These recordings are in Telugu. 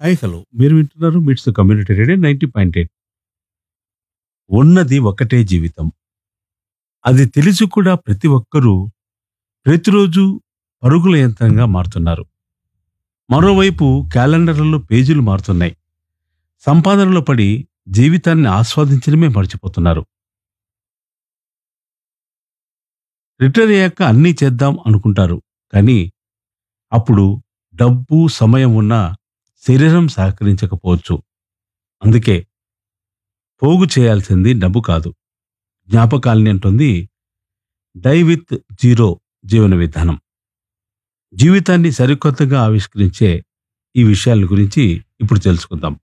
హాయ్ హలో మీరు వింటున్నారు MITS community radio ninety point eight ఉన్నది ఒకటే జీవితం అది తెలిసి కూడా ప్రతి ఒక్కరూ ప్రతిరోజు పరుగుల యంత్రంగా మారుతున్నారు మరోవైపు క్యాలెండర్లలో పేజీలు మారుతున్నాయి సంపాదనలో పడి జీవితాన్ని ఆస్వాదించడమే మర్చిపోతున్నారు రిటైర్ అయ్యాక అన్నీ చేద్దాం అనుకుంటారు కానీ అప్పుడు డబ్బు సమయం ఉన్నా శరీరం సహకరించకపోవచ్చు అందుకే పోగు చేయాల్సింది డబ్బు కాదు జ్ఞాపకాల్ని అంటుంది డై విత్ జీరో జీవన విధానం జీవితాన్ని సరికొత్తగా ఆవిష్కరించే ఈ విషయాల గురించి ఇప్పుడు తెలుసుకుందాం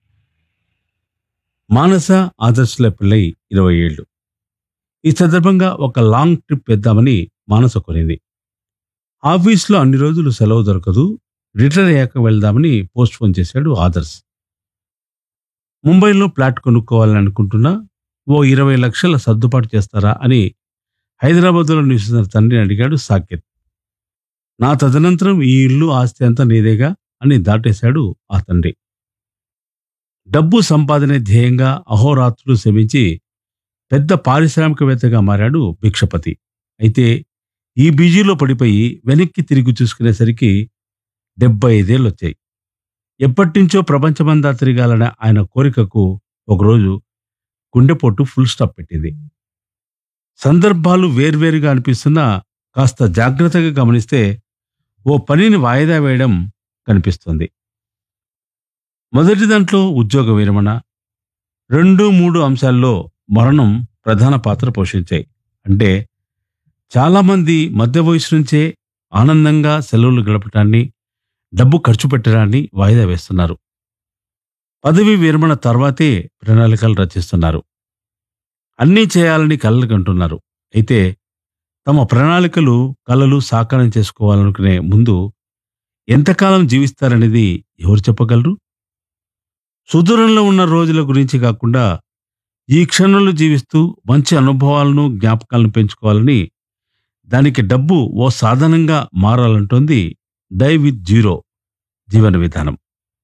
మానస ఆదర్శల పిల్లై ఇరవై ఏళ్ళు ఈ సందర్భంగా ఒక లాంగ్ ట్రిప్ వేద్దామని మానస కొనింది ఆఫీస్లో అన్ని రోజులు సెలవు దొరకదు రిటైర్ అయ్యాక వెళ్దామని పోస్ట్ పోన్ చేశాడు ఆదర్శ్ ముంబైలో ఫ్లాట్ కొనుక్కోవాలని అనుకుంటున్నా ఓ ఇరవై లక్షల సర్దుబాటు చేస్తారా అని హైదరాబాద్లో నివసిస్తున్న తండ్రిని అడిగాడు సాకేత్ నా తదనంతరం ఈ ఇల్లు ఆస్తి అంతా నీదేగా అని దాటేశాడు ఆ తండ్రి డబ్బు సంపాదనే ధ్యేయంగా అహోరాత్రులు శ్రమించి పెద్ద పారిశ్రామికవేత్తగా మారాడు భిక్షపతి అయితే ఈ బీజీలో పడిపోయి వెనక్కి తిరిగి చూసుకునేసరికి డెబ్బై ఐదేళ్ళు వచ్చాయి ఎప్పటినుంచో ప్రపంచమంతా తిరగాలనే ఆయన కోరికకు ఒకరోజు గుండెపోటు ఫుల్ స్టాప్ పెట్టింది సందర్భాలు వేర్వేరుగా అనిపిస్తున్నా కాస్త జాగ్రత్తగా గమనిస్తే ఓ పనిని వాయిదా వేయడం కనిపిస్తుంది మొదటి దాంట్లో ఉద్యోగ విరమణ రెండు మూడు అంశాల్లో మరణం ప్రధాన పాత్ర పోషించాయి అంటే చాలామంది మధ్య వయసు నుంచే ఆనందంగా సెలవులు గడపటాన్ని డబ్బు ఖర్చు పెట్టడాన్ని వాయిదా వేస్తున్నారు పదవి విరమణ తర్వాతే ప్రణాళికలు రచిస్తున్నారు అన్నీ చేయాలని కలలు కంటున్నారు అయితే తమ ప్రణాళికలు కలలు సాకారం చేసుకోవాలనుకునే ముందు ఎంతకాలం జీవిస్తారనేది ఎవరు చెప్పగలరు సుదూరంలో ఉన్న రోజుల గురించి కాకుండా ఈ క్షణంలో జీవిస్తూ మంచి అనుభవాలను జ్ఞాపకాలను పెంచుకోవాలని దానికి డబ్బు ఓ సాధనంగా మారాలంటోంది డై విత్ జీరో జీవన విధానం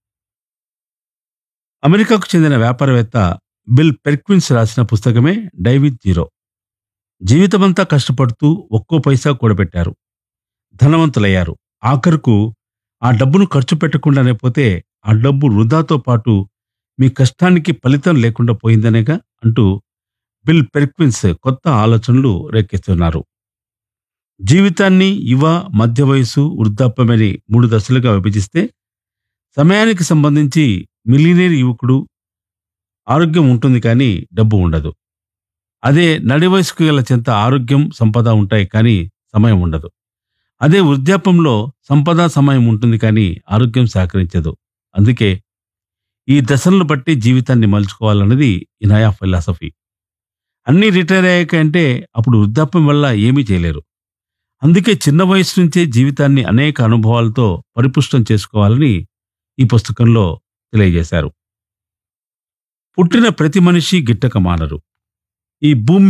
అమెరికాకు చెందిన వ్యాపారవేత్త బిల్ పెర్క్విన్స్ రాసిన పుస్తకమే డై విత్ జీరో జీవితమంతా కష్టపడుతూ ఒక్కో పైసా కూడబెట్టారు ధనవంతులయ్యారు ఆఖరుకు ఆ డబ్బును ఖర్చు పెట్టకుండానే పోతే ఆ డబ్బు వృధాతో పాటు మీ కష్టానికి ఫలితం లేకుండా పోయిందనేగా అంటూ బిల్ పెర్క్విన్స్ కొత్త ఆలోచనలు రేకెత్తున్నారు జీవితాన్ని యువ మధ్య వయసు వృద్ధాప్యమని మూడు దశలుగా విభజిస్తే సమయానికి సంబంధించి మిలియనేర్ యువకుడు ఆరోగ్యం ఉంటుంది కానీ డబ్బు ఉండదు అదే నడి వయసుకు గల చెంత ఆరోగ్యం సంపద ఉంటాయి కానీ సమయం ఉండదు అదే వృద్ధాప్యంలో సంపద సమయం ఉంటుంది కానీ ఆరోగ్యం సహకరించదు అందుకే ఈ దశలను బట్టి జీవితాన్ని మలుచుకోవాలన్నది ఇనాయా ఫిలాసఫీ అన్నీ రిటైర్ అయ్యాక అంటే అప్పుడు వృద్ధాప్యం వల్ల ఏమీ చేయలేరు అందుకే చిన్న వయసు నుంచే జీవితాన్ని అనేక అనుభవాలతో పరిపుష్టం చేసుకోవాలని ఈ పుస్తకంలో తెలియజేశారు పుట్టిన ప్రతి మనిషి గిట్టక మానరు ఈ భూమి